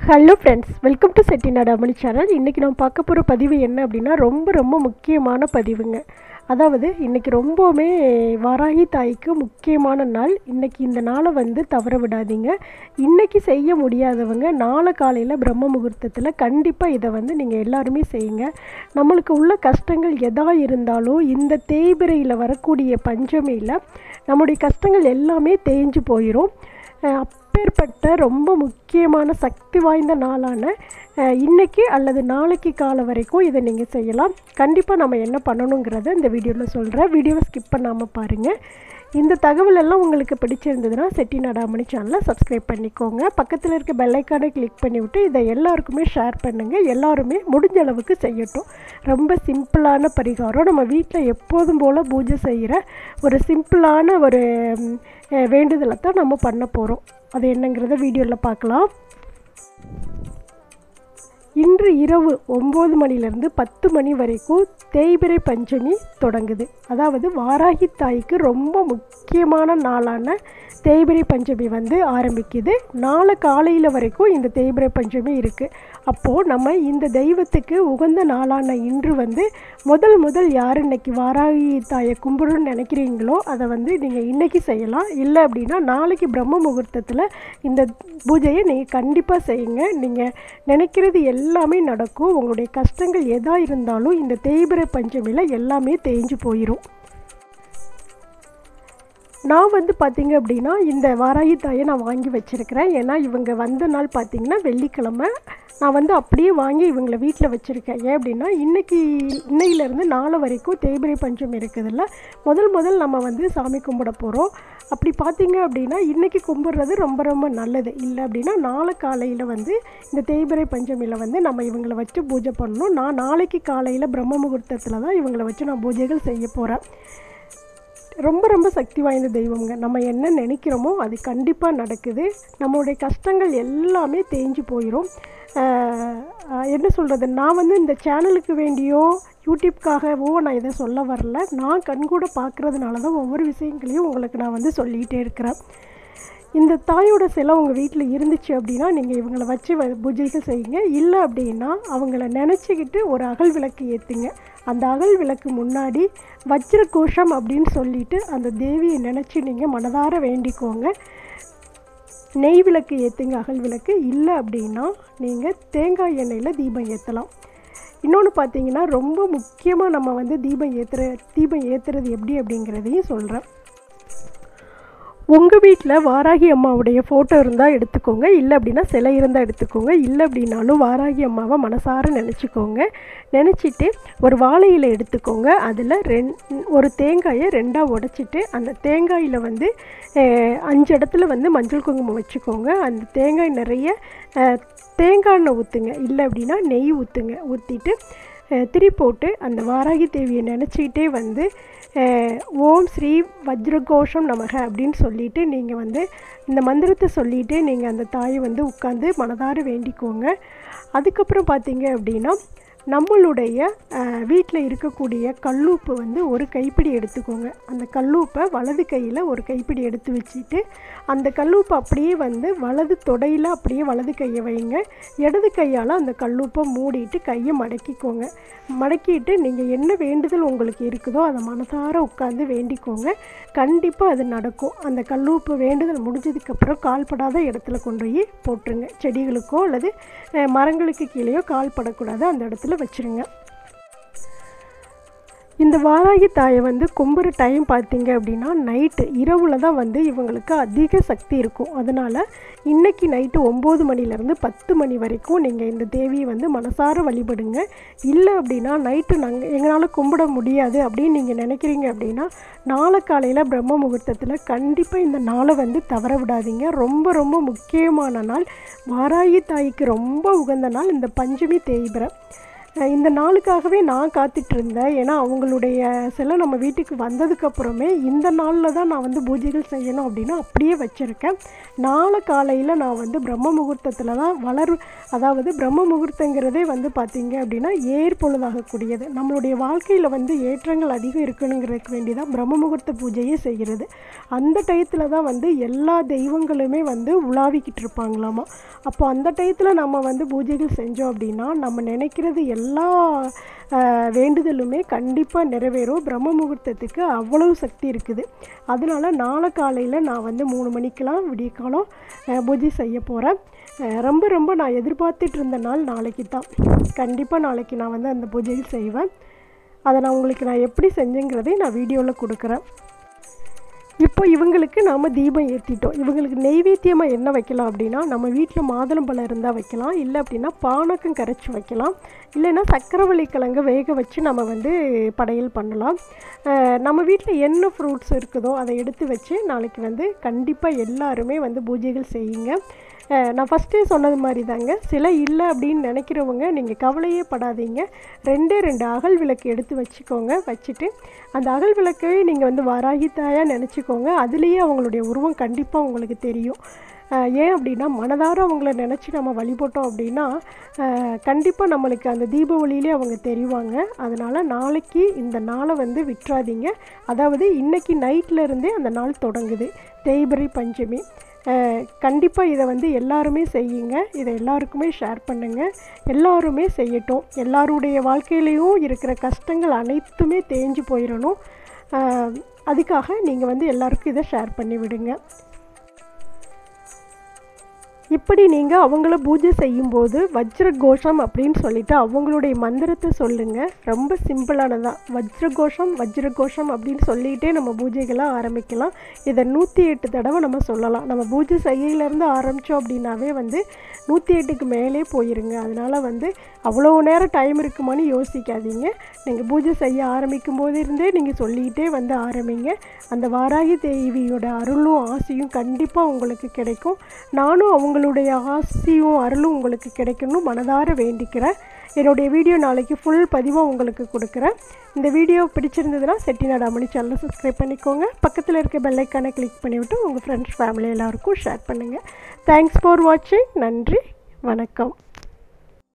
hello friends welcome to Chettinad Amani channel இன்றைக்கி நம்ம பார்க்க போகிற பதிவு என்ன அப்படின்னா ரொம்ப ரொம்ப முக்கியமான பதிவுங்க அதாவது இன்றைக்கி ரொம்பவுமே வாராகி தாய்க்கு முக்கியமான நாள் இன்றைக்கி இந்த நாளை வந்து தவற விடாதீங்க இன்றைக்கி செய்ய முடியாதவங்க நாளை காலையில் பிரம்ம முகூர்த்தத்தில் கண்டிப்பாக இதை வந்து நீங்கள் எல்லாருமே செய்யுங்க நம்மளுக்கு உள்ள கஷ்டங்கள் எதா இருந்தாலும் இந்த தேய்பிரையில் வரக்கூடிய பஞ்சமியில் நம்முடைய கஷ்டங்கள் எல்லாமே தேஞ்சு போயிடும் அஹ் அப்பேற்பட்ட ரொம்ப முக்கியமான சக்தி வாய்ந்த நாளான அஹ், இன்னைக்கு அல்லது நாளைக்கு காலம் வரைக்கும் இதை நீங்கள் செய்யலாம் கண்டிப்பாக நம்ம என்ன பண்ணணுங்கிறத இந்த வீடியோவில் சொல்கிறேன் வீடியோவை ஸ்கிப் பண்ணாமல் பாருங்கள் இந்த தகவல் எல்லாம் உங்களுக்கு பிடிச்சிருந்ததுன்னா செட்டி நடாமணி சேனலை சப்ஸ்கிரைப் பண்ணிக்கோங்க பக்கத்தில் இருக்க பெல்லைக்கானை கிளிக் பண்ணிவிட்டு இதை எல்லாருக்குமே ஷேர் பண்ணுங்கள் எல்லாருமே முடிஞ்ச அளவுக்கு செய்யட்டும் ரொம்ப சிம்பிளான பரிகாரம் நம்ம வீட்டில் எப்போதும் போல் பூஜை செய்கிற ஒரு சிம்பிளான ஒரு ம், அஹ், வேண்டுதலை தான் நம்ம பண்ண போகிறோம் அது என்னங்கிறத வீடியோவில் பார்க்கலாம் இன்று இரவு ஒம்பது மணிலேருந்து பத்து மணி வரைக்கும் தேய்பிறை பஞ்சமி தொடங்குது அதாவது வாராகி தாய்க்கு ரொம்ப முக்கியமான நாளான தேய்பிறை பஞ்சமி வந்து ஆரம்பிக்குது நாளை காலையில் வரைக்கும் இந்த தேய்பிறை பஞ்சமி இருக்குது அப்போது நம்ம இந்த தெய்வத்துக்கு உகந்த நாளான இன்று வந்து முதல் முதல் யார் இன்னைக்கு வாராகி தாயை கும்பிடணும்னு நினைக்கிறீங்களோ அதை வந்து நீங்கள் இன்னைக்கு செய்யலாம் இல்லை அப்படின்னா நாளைக்கு பிரம்ம முகூர்த்தத்தில் இந்த பூஜையை நீங்கள் கண்டிப்பாக செய்யுங்க நீங்கள் நினைக்கிறது எல்லாமே நடக்கும் உங்களுடைய கஷ்டங்கள் எதா இருந்தாலும் இந்த தேய்பிறை பஞ்சமியில் எல்லாமே தேஞ்சு போயிடும் நான் வந்து பார்த்தீங்க அப்படின்னா இந்த வாராகி தாயை நான் வாங்கி வச்சுருக்கிறேன் ஏன்னா இவங்க வந்த நாள் பார்த்தீங்கன்னா வெள்ளிக்கிழமை நான் வந்து அப்படியே வாங்கி இவங்கள வீட்டில் வச்சுருக்கேன் ஏன் அப்படின்னா இன்றைக்கி இன்னையிலேருந்து நாளை வரைக்கும் தேய்பிரை பஞ்சம் இருக்குதுல்ல முதல் முதல் நம்ம வந்து சாமி கும்பிட போகிறோம் அப்படி பார்த்தீங்க அப்படின்னா இன்றைக்கி கும்பிட்றது ரொம்ப ரொம்ப நல்லது இல்லை அப்படின்னா நாளை காலையில் வந்து இந்த தேய்பிரை பஞ்சமியில் வந்து நம்ம இவங்களை வச்சு பூஜை பண்ணணும் நான் நாளைக்கு காலையில் பிரம்ம முகூர்த்தத்தில் தான் இவங்களை வச்சு நான் பூஜைகள் செய்ய போகிறேன் ரொம்ப ரொம்ப சக்தி வாய்ந்த தெய்வங்க நம்ம என்ன நினைக்கிறோமோ அது கண்டிப்பாக நடக்குது நம்மளுடைய கஷ்டங்கள் எல்லாமே தேஞ்சு போயிடும் ஆஹ் ஆஹ் என்ன சொல்கிறது நான் வந்து இந்த சேனலுக்கு வேண்டியோ யூடியூப்காகவோ நான் இதை சொல்ல வரல நான் கண்கூட பார்க்குறதுனால தான் ஒவ்வொரு விஷயங்களையும் உங்களுக்கு நான் வந்து சொல்லிகிட்டே இருக்கிறேன் இந்த தாயோட சிலை உங்கள் வீட்டில் இருந்துச்சு அப்படின்னா நீங்கள் இவங்களை வச்சு வ- பூஜைகள் செய்யுங்க இல்லை அப்படின்னா அவங்கள நினச்சிக்கிட்டு ஒரு அகல் விளக்கு ஏற்றுங்க அந்த அகல் விளக்கு முன்னாடி வஜ்ர கோஷம் அப்படின்னு சொல்லிட்டு அந்த தேவியை நினச்சி நீங்கள் மனதார வேண்டிக்கோங்க நெய் விளக்கு ஏற்றுங்க அகல் விளக்கு இல்லை அப்படின்னா நீங்கள் தேங்காய் எண்ணெயில் தீபம் ஏற்றலாம் இன்னொன்று பார்த்தீங்கன்னா ரொம்ப முக்கியமாக நம்ம வந்து தீபம் ஏற்றுற தீபம் ஏற்றுறது எப்படி அப்படிங்கிறதையும் சொல்கிறேன் உங்கள் வீட்டில் வாராகி அம்மாவுடைய ஃபோட்டோ இருந்தால் எடுத்துக்கோங்க இல்லை அப்படின்னா சிலை இருந்தால் எடுத்துக்கோங்க இல்லை அப்படின்னாலும் வாராகி அம்மாவை மனசார நினச்சிக்கோங்க நினச்சிட்டு ஒரு வாழை இலை எடுத்துக்கோங்க அதில் ரெண் ஒரு தேங்காயை ரெண்டாக உடைச்சிட்டு அந்த தேங்காயில் வந்து அஹ், அஞ்சு இடத்துல வந்து மஞ்சள் குங்குமம் வச்சுக்கோங்க அந்த தேங்காய் நிறைய அஹ், தேங்காய் எண்ணெய் ஊற்றுங்க இல்லை அப்படின்னா நெய் ஊற்றுங்க ஊற்றிட்டு திரி போட்டு அந்த வாராகி தேவியை நினச்சிக்கிட்டே வந்து அஹ், ஓம் ஸ்ரீ வஜ்ரகோஷம் நமக அப்படின்னு சொல்லிட்டு நீங்கள் வந்து இந்த மந்திரத்தை சொல்லிட்டு நீங்கள் அந்த தாயை வந்து உட்காந்து மனதார வேண்டிக்கோங்க அதுக்கப்புறம் பார்த்தீங்க அப்படின்னா நம்மளுடைய வீட்டில் இருக்கக்கூடிய கல்லூப்பு வந்து ஒரு கைப்பிடி எடுத்துக்கோங்க அந்த கல்லூப்பை வலது கையில் ஒரு கைப்பிடி எடுத்து வச்சுட்டு அந்த கல்லூப்பை அப்படியே வந்து வலது தொடையில் அப்படியே வலது கையை வைங்க இடது கையால் அந்த கல்லூப்பை மூடிட்டு கையை மடக்கிக்கோங்க மடக்கிட்டு நீங்கள் என்ன வேண்டுதல் உங்களுக்கு இருக்குதோ அதை மனசார உட்காந்து வேண்டிக்கோங்க கண்டிப்பாக அது நடக்கும் அந்த கல்லூப்பு வேண்டுதல் முடிஞ்சதுக்கப்புறம் கால்படாத இடத்துல கொண்டு போய் போட்டுருங்க செடிகளுக்கோ அல்லது அஹ், மரங்களுக்கு கீழேயோ கால் படக்கூடாது அந்த இடத்துல வச்சுருங்க இந்த வாராகி தாயை வந்து கும்புற டைம் பார்த்தீங்க அப்படின்னா நைட்டு இரவில் தான் வந்து இவங்களுக்கு அதிக சக்தி இருக்கும் அதனால் இன்னைக்கு நைட்டு ஒம்பது மணிலேருந்து பத்து மணி வரைக்கும் நீங்கள் இந்த தேவியை வந்து மனசார வழிபடுங்க இல்லை அப்படின்னா நைட்டு நாங்கள் எங்களால் கும்பிட முடியாது அப்படின்னு நீங்கள் நினைக்கிறீங்க அப்படின்னா நாளை காலையில் பிரம்ம முகூர்த்தத்தில் கண்டிப்பாக இந்த நாளை வந்து தவற விடாதீங்க ரொம்ப ரொம்ப முக்கியமான நாள் வாராகி தாய்க்கு ரொம்ப உகந்த நாள் இந்த பஞ்சமி தேய்பிரை அஹ் இந்த நாளுக்காகவே நான் காத்துட்டு இருந்தேன் ஏன்னா அவங்களுடைய சிலை நம்ம வீட்டுக்கு வந்ததுக்கப்புறமே இந்த நாளில் தான் நான் வந்து பூஜைகள் செய்யணும் அப்படின்னு அப்படியே வச்சுருக்கேன் நாளை காலையில் நான் வந்து பிரம்ம முகூர்த்தத்தில் தான் வளர் அதாவது பிரம்ம முகூர்த்தங்கிறதே வந்து பார்த்திங்க அப்படின்னா ஏர் பொழுதாகக்கூடியது நம்மளுடைய வாழ்க்கையில் வந்து ஏற்றங்கள் அதிகம் இருக்கணுங்கிறதுக்கு வேண்டி தான் பிரம்ம முகூர்த்த பூஜையே செய்கிறது அந்த டயத்தில் தான் வந்து எல்லா தெய்வங்களுமே வந்து உலாவிக்கிட்டு இருப்பாங்களாமா அப்போ அந்த டயத்தில் நம்ம வந்து பூஜைகள் செஞ்சோம் அப்படின்னா நம்ம நினைக்கிறது எல்லா ஆஹ், வேண்டுதலுமே கண்டிப்பாக நிறைவேறும் பிரம்ம முகூர்த்தத்துக்கு அவ்வளவு சக்தி இருக்குது அதனால நாளை காலையில் நான் வந்து மூணு மணிக்கெலாம் விடிய காலம் ஆஹ், பூஜை செய்ய போகிறேன் ரொம்ப ரொம்ப நான் எதிர்பார்த்துட்டு இருந்த நாள் நாளைக்கு தான் கண்டிப்பாக நாளைக்கு நான் வந்து அந்த பூஜைகள் செய்வேன் அதை நான் உங்களுக்கு நான் எப்படி செஞ்சேங்கிறதை நான் வீடியோவில் கொடுக்குறேன் இப்போ இவங்களுக்கு நாம் தீபம் ஏற்றிட்டோம் இவங்களுக்கு நெய்வேத்தியமாக என்ன வைக்கலாம் அப்படின்னா நம்ம வீட்டில் மாதுளம்பழம் இருந்தால் வைக்கலாம் இல்லை அப்படின்னா பானக்கம் கரைச்சி வைக்கலாம் இல்லைன்னா சக்கரவள்ளி கிழங்கு வேக வச்சு நம்ம வந்து படையல் பண்ணலாம் அஹ் நம்ம வீட்டில் என்ன ஃப்ரூட்ஸ் இருக்குதோ அதை எடுத்து வச்சு நாளைக்கு வந்து கண்டிப்பாக எல்லாருமே வந்து பூஜைகள் செய்யுங்க அஹ் நான் ஃபஸ்ட்டே சொன்னது மாதிரி தாங்க சிலை இல்லை அப்படின்னு நினைக்கிறவங்க நீங்கள் கவலையே படாதீங்க ரெண்டே ரெண்டு அகல் விளக்கு எடுத்து வச்சுக்கோங்க வச்சுட்டு அந்த அகல் விளக்கவே நீங்கள் வந்து வாராகி தாயாக நினச்சிக்கோங்க அதுலேயே அவங்களுடைய உருவம் கண்டிப்பாக உங்களுக்கு தெரியும் அஹ் ஏன் அப்படின்னா மனதார அவங்கள நினச்சி நம்ம வழிபட்டோம் அப்படின்னா கண்டிப்பாக நம்மளுக்கு அந்த தீப ஒளியிலே அவங்க தெரிவாங்க அதனால் நாளைக்கு இந்த நாளை வந்து விட்டுறாதீங்க அதாவது இன்னைக்கு நைட்ல இருந்தே அந்த நாள் தொடங்குது தேய்பிரை பஞ்சமி கண்டிப்பாக இதை வந்து எல்லாருமே செய்யுங்க இதை எல்லாருக்குமே ஷேர் பண்ணுங்கள் எல்லாருமே செய்யட்டும் எல்லாருடைய வாழ்க்கையிலையும் இருக்கிற கஷ்டங்கள் அனைத்துமே தேஞ்சு போயிடணும் அஹ், அதுக்காக நீங்கள் வந்து எல்லாருக்கும் இதை ஷேர் பண்ணி விடுங்க இப்படி நீங்கள் அவங்கள பூஜை செய்யும்போது வஜ்ர கோஷம் அப்படின்னு சொல்லிட்டு அவங்களுடைய மந்திரத்தை சொல்லுங்கள் ரொம்ப சிம்பிளானதான் வஜ்ர கோஷம் வஜ்ர கோஷம் அப்படின்னு சொல்லிகிட்டே நம்ம பூஜைகளை ஆரம்பிக்கலாம் இதை நூற்றி எட்டு தடவை நம்ம சொல்லலாம் நம்ம பூஜை செய்யலேருந்து ஆரம்பித்தோம் அப்படின்னாவே வந்து நூற்றி எட்டுக்கு மேலே போயிருங்க அதனால் வந்து அவ்வளோ நேரம் டைம் இருக்குமான்னு யோசிக்காதீங்க நீங்கள் பூஜை செய்ய ஆரம்பிக்கும் போது இருந்தே நீங்கள் சொல்லிக்கிட்டே வந்து ஆரம்பிங்க அந்த வாராகி தேவியோட அருளும் ஆசையும் கண்டிப்பாக உங்களுக்கு கிடைக்கும் நானும் அவங்களுடைய ஆசையும் அருளும் உங்களுக்கு கிடைக்கணும் மனதார வேண்டிக்கிறேன் என்னுடைய வீடியோ நாளைக்கு ஃபுல் பதிவாக உங்களுக்கு கொடுக்குறேன் இந்த வீடியோ பிடிச்சிருந்ததுன்னா செட்டிநாடு அமணி சேனலை சப்ஸ்கிரைப் பண்ணிக்கோங்க பக்கத்தில் இருக்க பெல்லைக்கானை கிளிக் பண்ணிவிட்டு உங்கள் ஃப்ரெண்ட்ஸ் ஃபேமிலி எல்லாருக்கும் ஷேர் பண்ணுங்கள் தேங்க்ஸ் ஃபார் வாட்சிங் நன்றி வணக்கம்